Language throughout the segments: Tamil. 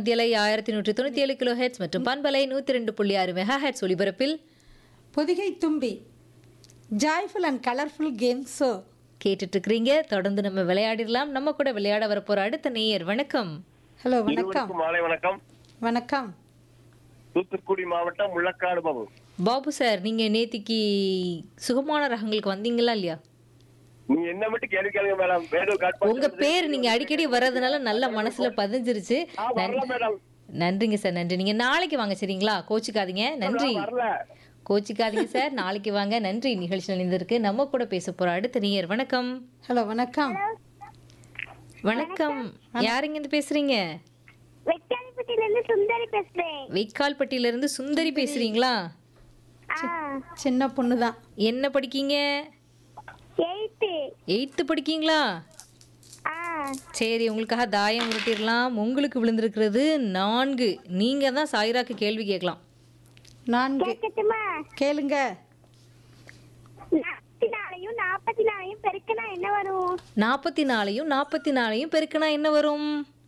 மத்தியலை ஆயிரத்தி நூற்றி தொண்ணூற்றி ஏழு கிலோ ஹெட்ஸ் மற்றும் பண்பலை நூற்றி ரெண்டு புள்ளி ஆறு மெகா ஹெட்ஸ் ஒலிபரப்பில் Pothigai Thumbi joyful and colourful game show கேட்டுட்டு இருக்கிறீங்க தொடர்ந்து நம்ம விளையாடிடலாம் நம்ம கூட விளையாட வரப்போற அடுத்த நேயர் வணக்கம் ஹலோ வணக்கம் இருவருக்கும் மாலை வணக்கம் வணக்கம் தூத்துக்குடி மாவட்டம் முள்ளக்காடு பாபு பாபு சார் நீங்க நேத்திக்கு சுகமான ரகங்களுக்கு வந்தீங்களா இல்லையா நீ என்ன மட்டும் கேள்வி கேளுங்க மேடம் வேணும் காட் உங்க பேர் நீங்க அடிக்கடி வர்றதுனால நல்ல மனசுல பதிஞ்சிருச்சு வரல மேடம் நன்றிங்க சார் நன்றி நீங்க நாளைக்கு வாங்க சரிங்களா கோச்சிக்காதீங்க நன்றி வரல கோச்சிக்காதீங்க சார் நாளைக்கு வாங்க நன்றி நிகழ்ச்சி நினைந்திருக்கு நம்ம கூட பேச போற அடுத்த நேயர் வணக்கம் ஹலோ வணக்கம் வணக்கம் யாருங்க இருந்து பேசுறீங்க வெட்டாளிப்பட்டியில இருந்து சுந்தரி பேசுறேன் வெய்க்கால்பட்டியில இருந்து சுந்தரி பேசுறீங்களா ஆ சின்ன பொண்ணு தான் என்ன படிக்கீங்க எயித்து எயித்து படிக்கீங்களா ஆ சரி உங்களுக்காக தாயம் உருட்டிடலாம் உங்களுக்கு விழுந்திருக்கிறது நான்கு நீங்க தான் சாயிராக்கு கேள்வி கேட்கலாம் நான்கு கேட்கட்டுமா கேளுங்க நாற்பத்தி நாலையும் நாற்பத்தி நாலையும் பெருக்கினா என்ன வரும் நாற்பத்தி நாலையும் நாற்பத்தி நாலையும் பெருக்கினா என்ன வரும்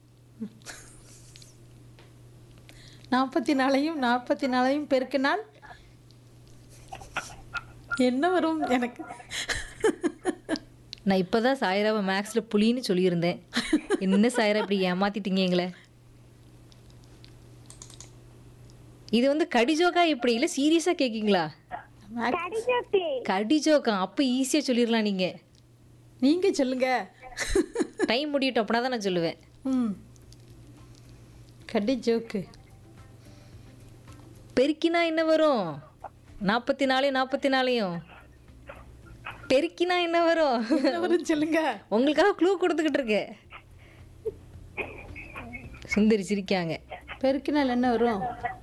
நாற்பத்தி நாலையும் நாற்பத்தி நாலையும் பெருக்கினால் என்ன வரும் எனக்கு நான் இப்பதான் சாயிராவை மேக்ஸ்ல புலின்னு சொல்லியிருந்தேன் என்ன சாயிரா இப்படி ஏமாத்திட்டீங்க எங்களை இது வந்து கடிஜோக்கா எப்படி இல்லை சீரியஸா கேட்கீங்களா கடிஜோக்கு கடிஜோக்கா அப்போ ஈஸியா சொல்லிடலாம் நீங்க நீங்க சொல்லுங்க டைம் முடியட்டும் அப்படின்னா தான் நான் சொல்லுவேன் ம் கடி ஜோக்கு பெருக்கினா என்ன வரும் நாற்பத்தி நாலையும் நாற்பத்தி நாலையும் பெருக்கினா என்ன வரும் என்ன வரும் சொல்லுங்க உங்களுக்காக க்ளூ கொடுத்துக்கிட்டு இருக்கேன் சுந்தரி சிரிக்காங்க பெருக்கினால் என்ன வரும்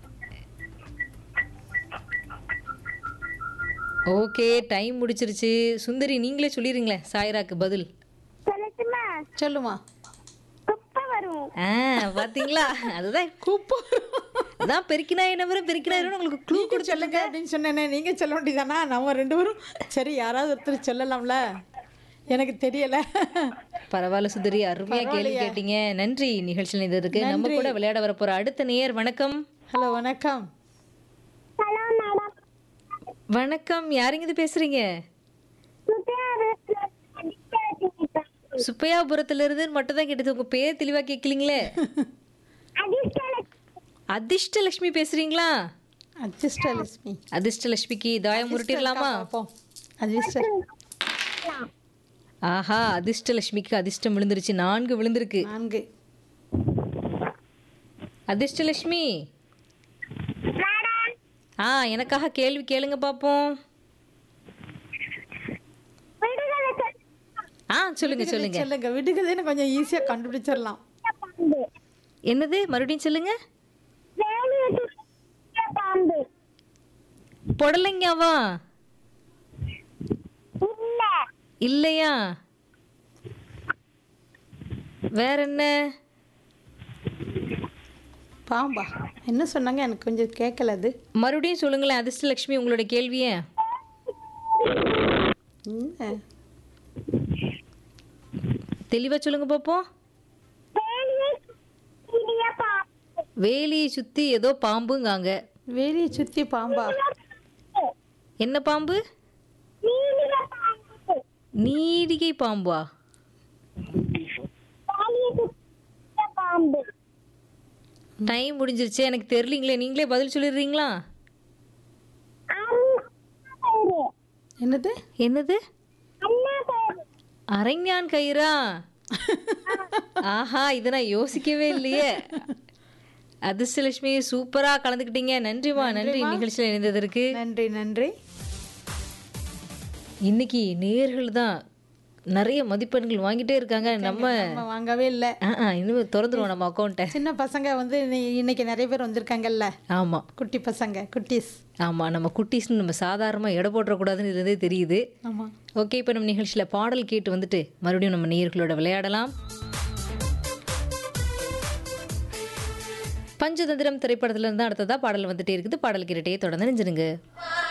ஓகே டைம் முடிச்சிருச்சு சுந்தரி நீங்களே சொல்லிடுங்களேன் சாய்ராக்கு பதில் சொல்லட்டுமா சொல்லுமா குப்பை வரும் ஆ பாத்தீங்களா அதுதான் கூப்போ அதான் பெருக்கினா என்ன வரும் பெருக்கினா என்ன வரும் உங்களுக்கு க்ளூ நீங்க சொல்லுங்க அப்படின்னு சொன்னேனே நீங்க சொல்ல வேண்டியதானா நம்ம ரெண்டு பேரும் சரி யாராவது ஒருத்தர் சொல்லலாம்ல எனக்கு தெரியல பரவாயில்ல சுந்தரி அருமையா கேள்வி கேட்டீங்க நன்றி நிகழ்ச்சியில் இருக்கு நம்ம கூட விளையாட வரப்போற அடுத்த நேயர் வணக்கம் ஹலோ வணக்கம் ஹலோ மேடம் வணக்கம் யாருங்க இது பேசுறீங்க சுப்பையாபுரத்துல இருந்து மட்டும் தான் கேட்டது உங்க பேர் தெளிவா கேட்கலீங்களே அதிர்ஷ்டலட்சுமி பேசுறீங்களா அஜிஸ்டலட்சுமி அதிர்ஷ்டலட்சுமிக்கு தாயம் உருட்டிடலாமா பார்ப்போம் அஜிஸ்டர் ஆஹா அதிர்ஷ்டலட்சுமிக்கு அதிர்ஷ்டம் விழுந்துருச்சு நான்கு விழுந்திருக்கு நான்கு அதிர்ஷ்டலட்சுமி ஆ எனக்காக கேள்வி கேளுங்க பாப்போம் ஆ சொல்லுங்க சொல்லுங்க சொல்லுங்க விடுகதைன்னு கொஞ்சம் ஈஸியா கண்டுபிடிச்சிடலாம் என்னது மறுபடியும் சொல்லுங்க பாம்பு புடலைங்கவா இல்ல இல்லையா வேற என்ன பாம்பா என்ன சொன்னாங்க எனக்கு கொஞ்சம் கேட்கல அது மறுபடியும் சொல்லுங்களேன் அதிர்ஷ்டலட்சுமி உங்களோட கேள்வியை என்ன? தெளிவா சொல்லுங்க பாப்போம் வேலியை சிறிய பாம்பு வேலியை சுத்தி ஏதோ பாம்புங்காங்க வேலியை சுத்தி பாம்பா என்ன பாம்பு நீலிய பாம்பு நீடிகை பாம்பா வேலியை சுற்றிய பாம்பு டைம் முடிஞ்சிருச்சு எனக்கு தெரியலீங்களே நீங்களே பதில் சொல்லிடுறீங்களா அண்ணா பேரு என்னது என்னது அண்ணா பேரு அரஞ்ஞான் கயிறா ஆஹா இதை நான் யோசிக்கவே இல்லையே அதிர்ஷ்டலட்சுமி சூப்பரா கலந்துக்கிட்டீங்க நன்றிமா நன்றி நிகழ்ச்சியில் இணைந்ததற்கு நன்றி நன்றி இன்னைக்கு நேர்கள் தான் நிறைய மதிப்பெண்கள் வாங்கிட்டே இருக்காங்க நம்ம நம்ம வாங்கவே இல்லை ஆ, ஆ, இனிமே திறந்துருவோம் நம்ம அக்கௌண்ட்டை சின்ன பசங்க வந்து இன்னை- இன்னைக்கு நிறைய பேர் வந்திருக்காங்கல்ல ஆமா குட்டி பசங்க குட்டீஸ் ஆமா நம்ம குட்டீஸ்னு நம்ம சாதாரணமா எடை போட்டுறக்கூடாதுன்னு இதுலேருந்தே தெரியுது ஆமா ஓகே இப்போ நம்ம நிகழ்ச்சியில் பாடல் கேட்டு வந்துட்டு மறுபடியும் நம்ம நேயர்களோட விளையாடலாம் பஞ்சதந்திரம் திரைப்படத்துல இருந்து அடுத்ததா பாடல் வந்துட்டே இருக்குது பாடல் கேட்டுட்டே தொடர்ந்து நெஞ்சிருங்க